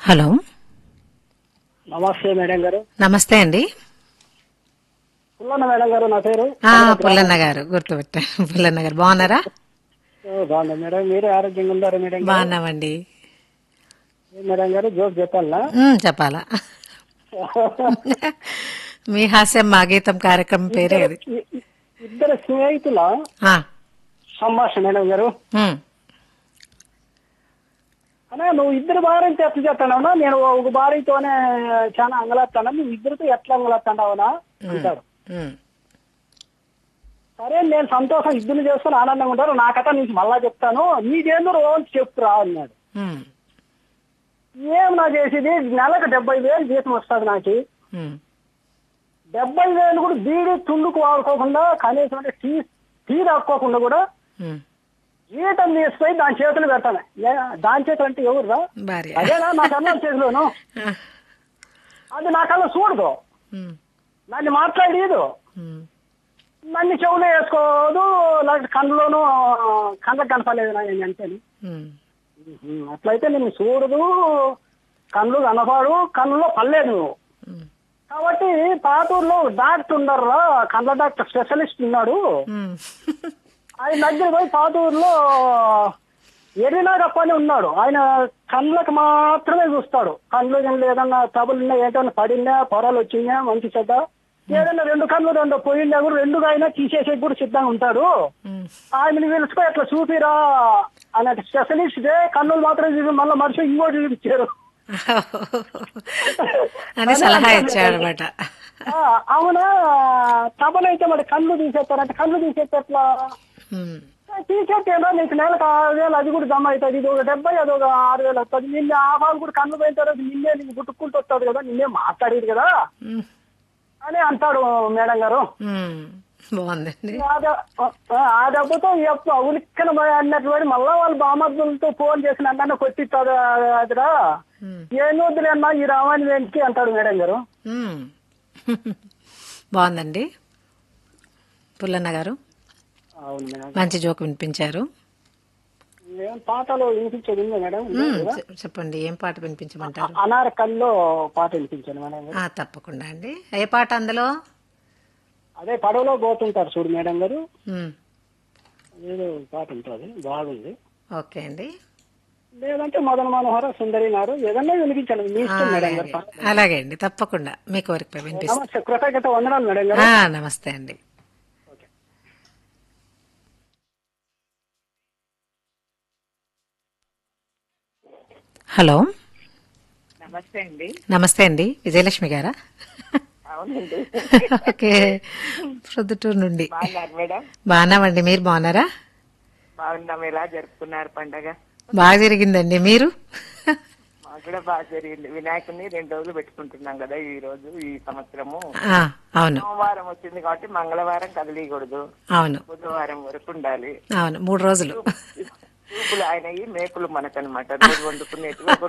Hello నమస్తే madam గారు నమస్తే అండి పుల్లన్న మేడం గారు నా పేరు ఆ, పుల్లన్న గారు గుర్తుపెట్టాను పుల్లన్న గారు బాగున్నారా ఓ, బాగున్నా మేడం మీరు ఆరోగ్యంగా ఉన్నారు మేడం గారు బాగున్నామండి ఏ మేడం గారు జోక్ చెప్పాలనా ఉమ్, చెప్పాలా మీ హాస్యం మా గీతం కార్యక్రమం పేరే అది ఇ- ఇ- ఇద్దరు స్నేహితుల ఆ, సంభాషణ మేడం గారు ఉమ్, అన్నా నువ్వు ఇద్దరు భార్యతో ఎట్లా చేస్తానవునా నేను ఒక భార్యతోనే చాలా అంగలాస్తాను నువ్వు ఇద్దరితో ఎట్లా అంగలాస్తాడావునా అంటాడు ఉమ్, సరే నేను సంతోషం ఇద్దరు చేసుకుని ఆనందంగా ఉంటారు నా కథ నీకు మళ్ళా చెప్తాను నీకేందో రోజు చెప్తురా అన్నాడు ఉమ్, ఏం నా చేసేది నెలకు డెబ్బై వేలు జీతం వస్తుంది నాకు ఉమ్, డెబ్బై వేలు కూడా బీడీ తుండుకు వాడుకోకుండా కనీసం అంటే టీ టీ తాక్కోకుండా కూడా ఉమ్. జీతం తీసుకొని దాని చేతులు పెడతాను ఏ- దాని చేతులు అంటే ఎవరురా భార్య అదేనా నా కన్నా చేతిలోను ఆ, అది నా కన్నా చూడదు ఉమ్, నన్ను మాట్లాడేదు ఉమ్, నన్ను చెవులో వేసుకోదు లేకపోతే కళ్ళలోనూ కళ్ళకు కనపలేదు నా నేను అంతేని ఉమ్, ఉహుం. అట్లయితే నేను చూడదు కళ్ళు కనపడు కళ్ళలో పర్లేదు నువ్వు ఉమ్, కాబట్టి పాతూరులో డాక్టర్ ఉన్నారా కళ్ళ డాక్టర్ స్పెషలిస్ట్ ఉన్నాడు ఉమ్. ఆయన దగ్గర పోయి పాతూరులో ఎర్రినాగప్ప అని ఉన్నాడు ఆయన కళ్ళకి మాత్రమే చూస్తాడు కళ్ళు గిళ్ళు ఏదన్నా తబులున్నా ఏదైనా పడినా పొరలు వచ్చినా మంచి చెడ్డ ఏదైనా రెండు కళ్ళు రెండు పోయిందా కూడా రెండుగా అయినా తీసేసే కూడా సిద్ధంగా ఉంటాడు ఉమ్. ఆయనని పిలుచుకో ఇట్లా చూపిరా అన్నట్టు స్పెషలిస్ట్ కన్నులు మాత్రం చూసి మళ్ళీ మనిషి ఇంకోటి చూపించారు అని సలహా ఇచ్చాడు అనమాట ఆ, అవునా తబలైతే మరి కళ్ళు తీసేస్తారంటే కళ్ళు తీసేస్తే ఎట్లా తీసేస్తేనా నీకు నెలకు ఆరు వేలు అది కూడా జమ అవుతుంది ఇది ఒక డెబ్బై అది ఒక ఆరు వేలు వస్తుంది నిన్నే ఆ వాళ్ళు కూడా కన్ను పోయిన తర్వాత నిన్నే నీకు గుట్టుకుంటూ వస్తుంది కదా నిన్నే మాట్లాడేది కదా అని అంటాడు మేడం గారు బాగుందండి ఆ దె- ఆ, ఆ దెబ్బతో ఎప్పుడు ఉలిక్కన అన్నట్టు పడి మళ్ళా వాళ్ళ బామర్దులతో ఫోన్ చేసిన అన్న కొట్టిస్తాడు అదిరా ఉమ్, ఏం వద్దులే అన్న ఈ రామాయణ వెంటికి అంటాడు మేడం గారు ఉమ్. బాగుందండి పుల్లన్న గారు అవును మేడం మంచి జోక్ వినిపించారు ఏం పాటలు వినిపించేది ఉందా మేడం ఉమ్, చె- చెప్పండి ఏం పాట వినిపించమంటారు అనారకల్లో పాట వినిపించాను మేడం గారు ఆ, తప్పకుండా అండి ఏ పాట అందులో అదే పడవలో పోతుంటారు చూడు మేడం గారు ఉమ్, ఏదో పాట ఉంటుంది బాగుంది ఓకే అండి లేదంటే మదన మనోహర సుందరి గారు ఏదన్నా వినిపించాలి మీ ఆ, ఇష్టం మేడం అలాగే గారు అలాగే అండి తప్పకుండా మీ కోరిక వినిపిస్తాను నమస్తే కృతజ్ఞత వందనాలు మేడం గారు ఆ, నమస్తే అండి హలో నమస్తే అండి నమస్తే అండి విజయలక్ష్మి గారా అవునండి ఓకే ప్రొద్దుటూరు నుండి బాగున్నారు మేడం బాగున్నామండి మీరు బాగున్నారా బాగున్నాం ఎలా జరుపుకున్నారు పండగ బాగా జరిగిందండి మీరు మాకు కూడా బాగా జరిగింది వినాయకుడిని రెండు రోజులు పెట్టుకుంటున్నాం కదా ఈ రోజు ఈ సంవత్సరము ఆ, అవును సోమవారం వచ్చింది కాబట్టి మంగళవారం కదిలీయకూడదు అవును బుధవారం వరకు ఉండాలి అవును మూడు రోజులు చూపులు ఆయనవి మేకులు మనకనమాట రోజు వండుకునేటివి ఒక